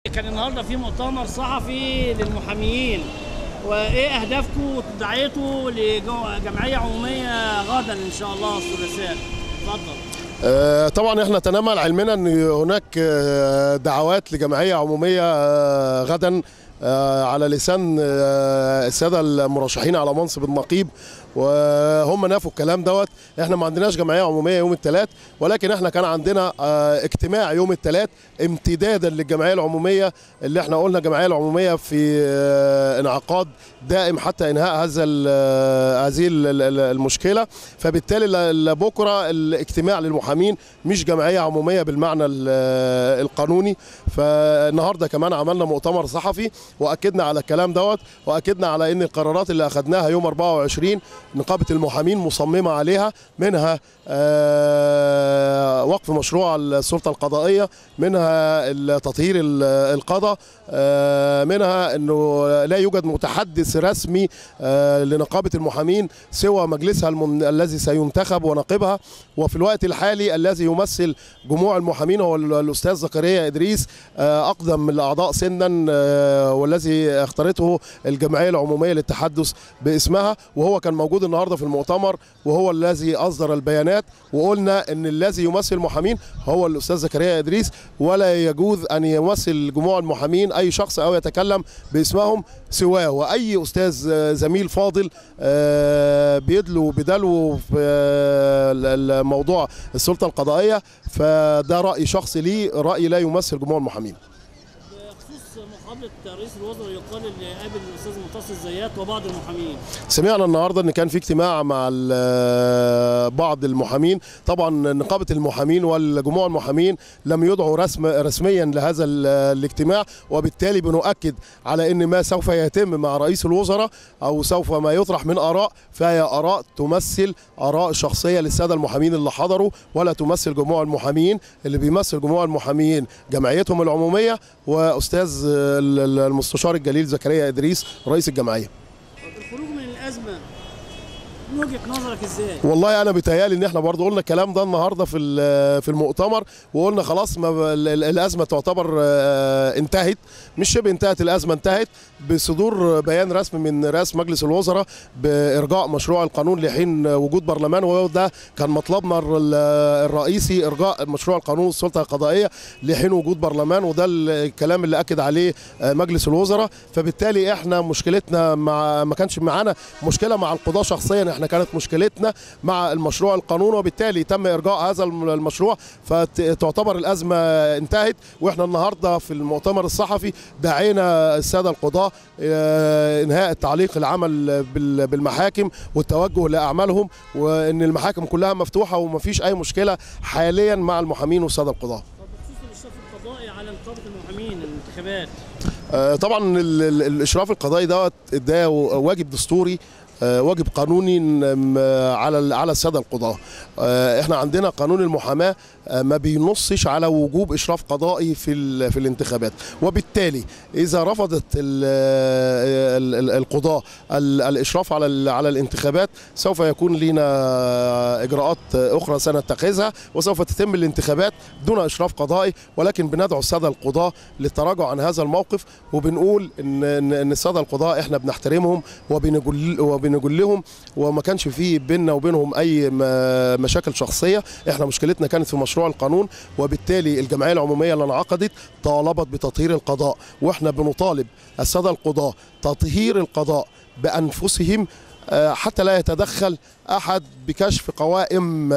كان النهارده في مؤتمر صحفي للمحامين وايه اهدافكم ودعيتوا لجمعيه عموميه غدا ان شاء الله الثلاثاء اتفضل آه، طبعا احنا تنامل علمنا ان هناك آه، دعوات لجمعيه عموميه آه، غدا آه، على لسان آه، الساده المرشحين على منصب النقيب وهم نافوا الكلام دوت احنا ما عندناش جمعيه عموميه يوم الثلاث ولكن احنا كان عندنا آه، اجتماع يوم الثلاث امتدادا للجمعيه العموميه اللي احنا قلنا الجمعيه العموميه في آه، انعقاد دائم حتى انهاء هذا ال- آه، هذه ال- ال- المشكله فبالتالي ل- ل- بكره الاجتماع للمحامين مش جمعيه عموميه بالمعنى ال- آه، القانوني فالنهارده كمان عملنا مؤتمر صحفي واكدنا على الكلام دوت واكدنا على ان القرارات اللي اخذناها يوم 24 نقابه المحامين مصممه عليها منها آه، وقف مشروع السلطه القضائيه منها تطهير ال- القضاء آه، منها انه لا يوجد متحدث رسمي آه، لنقابه المحامين سوى مجلسها المن... الذي سينتخب ونقيبها وفي الوقت الحالي الذي يمثل جموع المحامين هو ال- الاستاذ زكريا ادريس آه، اقدم الاعضاء سنا آه، والذي اختارته الجمعيه العموميه للتحدث باسمها وهو كان موجود النهارده في المؤتمر وهو الذي اصدر البيانات وقلنا ان الذي يمثل المحامين هو الاستاذ زكريا ادريس ولا يجوز ان يمثل جموع المحامين اي شخص او يتكلم باسمهم سواه واي استاذ آه، زميل فاضل آه، بيدلو بدلو في آه، ال- الموضوع السلطه القضائيه فده راي شخصي لي راي لا يمثل جموع المحامين بخصوص مقابله رئيس الوزراء يقال اللي قابل الاستاذ منتصر الزيات وبعض المحامين سمعنا النهارده ان كان في اجتماع مع ال- بعض المحامين طبعا نقابه المحامين والجموع المحامين لم يدعوا رسم رسميا لهذا ال- الاجتماع وبالتالي بنؤكد على ان ما سوف يتم مع رئيس الوزراء او سوف ما يطرح من اراء فهي اراء تمثل اراء شخصيه للساده المحامين اللي حضروا ولا تمثل جموع المحامين اللي بيمثل جموع المحامين جمعيتهم العموميه واستاذ ال- ال- المستشار الجليل زكريا ادريس رئيس الجمعيه الخروج من الازمه من وجهه نظرك ازاي؟ والله انا بيتهيالي ان احنا برضو قلنا الكلام ده النهارده في ال- في المؤتمر وقلنا خلاص ما ال- ال- الازمه تعتبر آه، انتهت مش شبه انتهت الازمه انتهت بصدور بيان رسمي من رئاسه مجلس الوزراء بارجاء مشروع القانون لحين وجود برلمان وده كان مطلبنا ال- الرئيسي ارجاء مشروع القانون السلطه القضائيه لحين وجود برلمان وده الكلام اللي اكد عليه آه، مجلس الوزراء فبالتالي احنا مشكلتنا مع ما كانش معانا مشكله مع القضاه شخصيا احنا كانت مشكلتنا مع المشروع القانون وبالتالي تم ارجاء هذا الم- المشروع فتعتبر الازمه انتهت واحنا النهارده في المؤتمر الصحفي دعينا الساده القضاه آه، انهاء التعليق العمل بال- بالمحاكم والتوجه لاعمالهم وان المحاكم كلها مفتوحه ومفيش اي مشكله حاليا مع المحامين والساده القضاه طب بخصوص الاشراف القضائي على نقابه المحامين الانتخابات آه، طبعا ال- ال- الاشراف القضائي دوت ده واجب دستوري آه، واجب قانوني م- على ال- على الساده القضاه آه، احنا عندنا قانون المحاماه آه، ما بينصش على وجوب اشراف قضائي في ال- في الانتخابات وبالتالي اذا رفضت ال- ال- ال- القضاه ال- الاشراف على ال- على الانتخابات سوف يكون لنا اجراءات اخرى سنتخذها وسوف تتم الانتخابات دون اشراف قضائي ولكن بندعو الساده القضاه للتراجع عن هذا الموقف وبنقول ان ان إن الساده القضاه احنا بنحترمهم وبنجل وبنقول لهم وما كانش في بيننا وبينهم اي م- مشاكل شخصيه احنا مشكلتنا كانت في مشروع القانون وبالتالي الجمعيه العموميه اللي انعقدت طالبت بتطهير القضاء واحنا بنطالب الساده القضاه تطهير القضاء بانفسهم آه، حتى لا يتدخل احد بكشف قوائم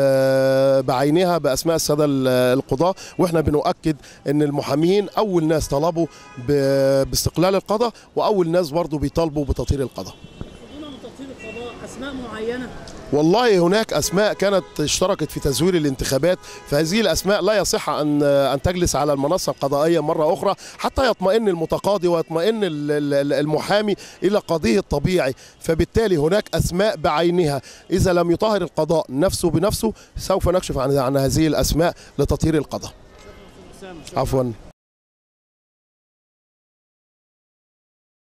آه، بعينها باسماء الساده ال- القضاه واحنا بنؤكد ان المحامين اول ناس طلبوا ب- باستقلال القضاء واول ناس برضو بيطالبوا بتطهير القضاء دون من تطهير القضاء اسماء معينه والله هناك اسماء كانت اشتركت في تزوير الانتخابات فهذه الاسماء لا يصح ان ان تجلس على المنصه القضائيه مره اخرى حتى يطمئن المتقاضي ويطمئن ال- ال- المحامي الى قضيه الطبيعي فبالتالي هناك اسماء بعينها اذا لم يطهر القضاء نفسه بنفسه سوف نكشف عن عن هذه الاسماء لتطهير القضاء أسامة، شكراً. عفوا